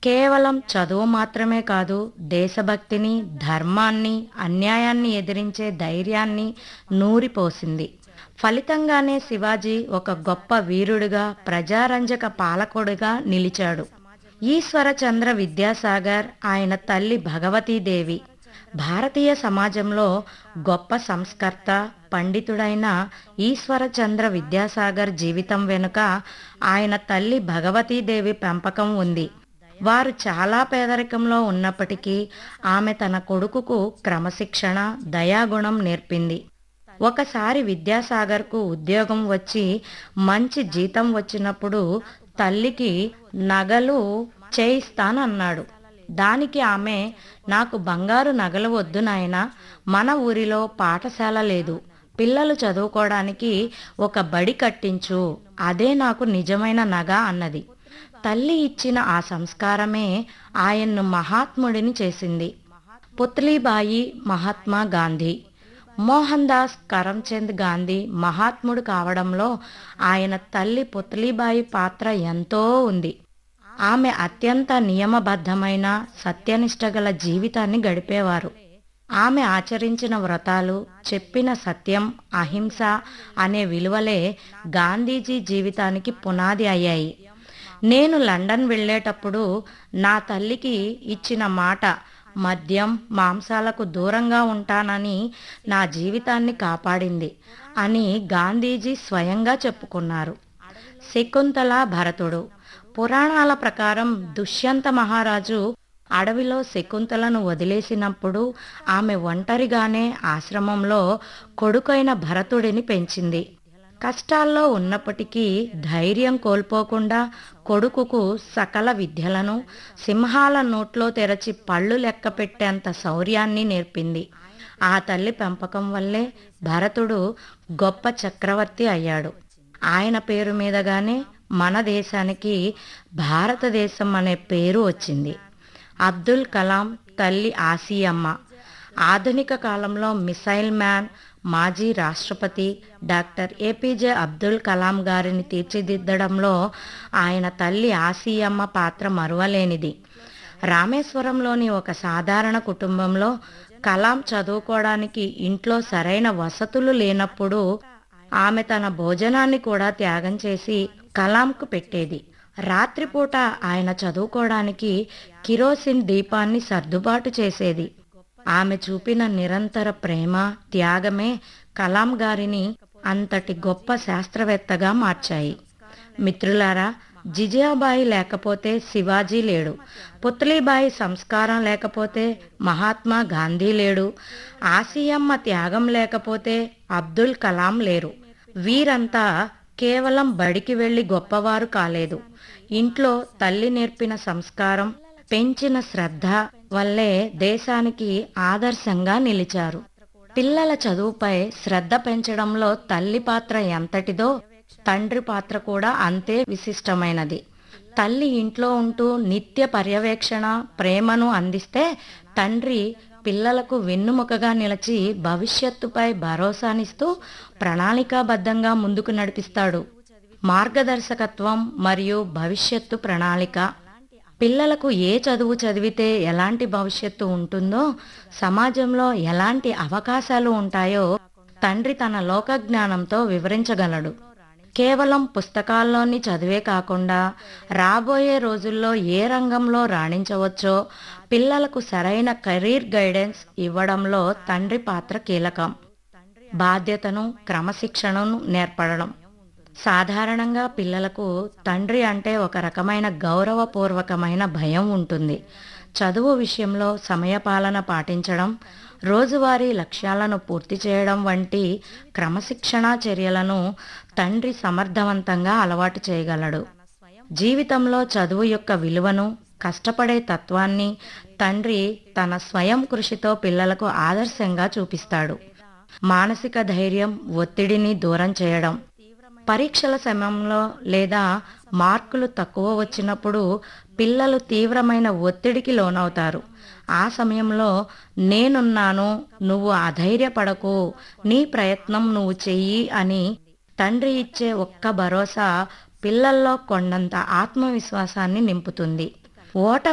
కేవలం చదువు మాత్రమే కాదు దేశభక్తిని ధర్మాన్ని అన్యాయాన్ని ఎదిరించే ధైర్యాన్ని నూరిపోసింది ఫలితంగానే శివాజీ ఒక గొప్ప వీరుడిగా ప్రజారంజక పాలకుడిగా నిలిచాడు ఈశ్వరచంద్ర విద్యాసాగర్ ఆయన తల్లి భగవతీదేవి భారతీయ సమాజంలో గొప్ప సంస్కర్త పండితుడైన ఈశ్వరచంద్ర విద్యాసాగర్ జీవితం వెనుక ఆయన తల్లి భగవతీదేవి పెంపకం ఉంది వారు చాలా పేదరికంలో ఉన్నప్పటికీ ఆమె తన కొడుకుకు క్రమశిక్షణ దయాగుణం నేర్పింది ఒకసారి విద్యాసాగర్కు ఉద్యోగం వచ్చి మంచి జీతం వచ్చినప్పుడు తల్లికి నగలు చేయిస్తానన్నాడు దానికి ఆమె నాకు బంగారు నగలు వద్దు నాయనా మన ఊరిలో పాఠశాల లేదు పిల్లలు చదువుకోవడానికి ఒక బడి కట్టించు అదే నాకు నిజమైన నగ అన్నది తల్లి ఇచ్చిన ఆ సంస్కారమే ఆయన్ను మహాత్ముడిని చేసింది పుత్లీబాయి మహాత్మా గాంధీ మోహన్ దాస్ కరమ్చంద్ గాంధీ మహాత్ముడు కావడంలో ఆయన తల్లి పుత్లీబాయి పాత్ర ఎంతో ఉంది ఆమె అత్యంత నియమబద్ధమైన సత్యనిష్ట గల జీవితాన్ని గడిపేవారు ఆమె ఆచరించిన వ్రతాలు చెప్పిన సత్యం అహింస అనే విలువలే గాంధీజీ జీవితానికి పునాది అయ్యాయి నేను లండన్ వెళ్ళేటప్పుడు నా తల్లికి ఇచ్చిన మాట మద్యం మాంసాలకు దూరంగా ఉంటానని నా జీవితాన్ని కాపాడింది అని గాంధీజీ స్వయంగా చెప్పుకున్నారు శకుంతల భరతుడు పురాణాల ప్రకారం దుష్యంత మహారాజు అడవిలో శకుంతలను వదిలేసినప్పుడు ఆమె ఒంటరిగానే ఆశ్రమంలో కొడుకైన భరతుడిని పెంచింది కష్టాల్లో ఉన్నప్పటికీ ధైర్యం కోల్పోకుండా కొడుకుకు సకల విద్యలను సింహాల నోట్లో తెరచి పళ్ళు లెక్క పెట్టేంత శౌర్యాన్ని నేర్పింది ఆ తల్లి పెంపకం వల్లే భరతుడు గొప్ప చక్రవర్తి అయ్యాడు ఆయన పేరు మీదగానే మన దేశానికి భారతదేశం అనే పేరు వచ్చింది అబ్దుల్ కలాం తల్లి ఆసియమ్మ ఆధునిక కాలంలో మిసైల్ మ్యాన్ మాజీ రాష్ట్రపతి డాక్టర్ ఏపీజే అబ్దుల్ కలాం గారిని తీర్చిదిద్దడంలో ఆయన తల్లి ఆసియమ్మ పాత్ర మరువలేనిది రామేశ్వరంలోని ఒక సాధారణ కుటుంబంలో కలాం చదువుకోవడానికి ఇంట్లో సరైన వసతులు లేనప్పుడు ఆమె తన భోజనాన్ని కూడా త్యాగం చేసి కలాంకు పెట్టేది రాత్రిపూట ఆయన చదువుకోవడానికి కిరోసిన్ దీపాన్ని సర్దుబాటు చేసేది ఆమె చూపిన నిరంతర ప్రేమ త్యాగమే కలాం గారిని అంతటి గొప్ప శాస్త్రవేత్తగా మార్చాయి మిత్రులారా జిజియాబాయి లేకపోతే శివాజీ లేడు పుత్లీబాయి సంస్కారం లేకపోతే మహాత్మా గాంధీ లేడు ఆసియమ్మ త్యాగం లేకపోతే అబ్దుల్ కలాం లేరు వీరంతా కేవలం బడికి వెళ్లి గొప్పవారు కాలేదు ఇంట్లో తల్లి నేర్పిన సంస్కారం పెంచిన శ్రద్ధ వల్లే దేశానికి ఆదర్శంగా నిలిచారు పిల్లల చదువుపై శ్రద్ధ పెంచడంలో తల్లి పాత్ర ఎంతటిదో తండ్రి పాత్ర కూడా అంతే విశిష్టమైనది తల్లి ఇంట్లో ఉంటూ నిత్య పర్యవేక్షణ ప్రేమను అందిస్తే తండ్రి పిల్లలకు వెన్నుముకగా నిలిచి భవిష్యత్తుపై భరోసానిస్తూ ప్రణాళికాబద్ధంగా ముందుకు నడిపిస్తాడు మార్గదర్శకత్వం మరియు భవిష్యత్తు ప్రణాళిక పిల్లలకు ఏ చదువు చదివితే ఎలాంటి భవిష్యత్తు ఉంటుందో సమాజంలో ఎలాంటి అవకాశాలు ఉంటాయో తండ్రి తన లోక జ్ఞానంతో వివరించగలడు కేవలం పుస్తకాల్లోని చదివే కాకుండా రాబోయే రోజుల్లో ఏ రంగంలో రాణించవచ్చో పిల్లలకు సరైన కెరీర్ గైడెన్స్ ఇవ్వడంలో తండ్రి పాత్ర కీలకం బాధ్యతను క్రమశిక్షణను నేర్పడడం సాధారణంగా పిల్లలకు తండ్రి అంటే ఒక రకమైన గౌరవపూర్వకమైన భయం ఉంటుంది చదువు విషయంలో సమయపాలన పాటించడం రోజువారీ లక్ష్యాలను పూర్తి చేయడం వంటి క్రమశిక్షణా చర్యలను తండ్రి సమర్థవంతంగా అలవాటు చేయగలడు జీవితంలో చదువు యొక్క విలువను కష్టపడే తత్వాన్ని తండ్రి తన స్వయం కృషితో పిల్లలకు ఆదర్శంగా చూపిస్తాడు మానసిక ధైర్యం ఒత్తిడిని దూరం చేయడం పరీక్షల సమయంలో లేదా మార్కులు తక్కువ వచ్చినప్పుడు పిల్లలు తీవ్రమైన ఒత్తిడికి లోనవుతారు ఆ సమయంలో నేనున్నాను నువ్వు అధైర్యపడకు నీ ప్రయత్నం నువ్వు చెయ్యి అని తండ్రి ఇచ్చే ఒక్క భరోసా పిల్లల్లో కొండంత ఆత్మవిశ్వాసాన్ని నింపుతుంది ఓట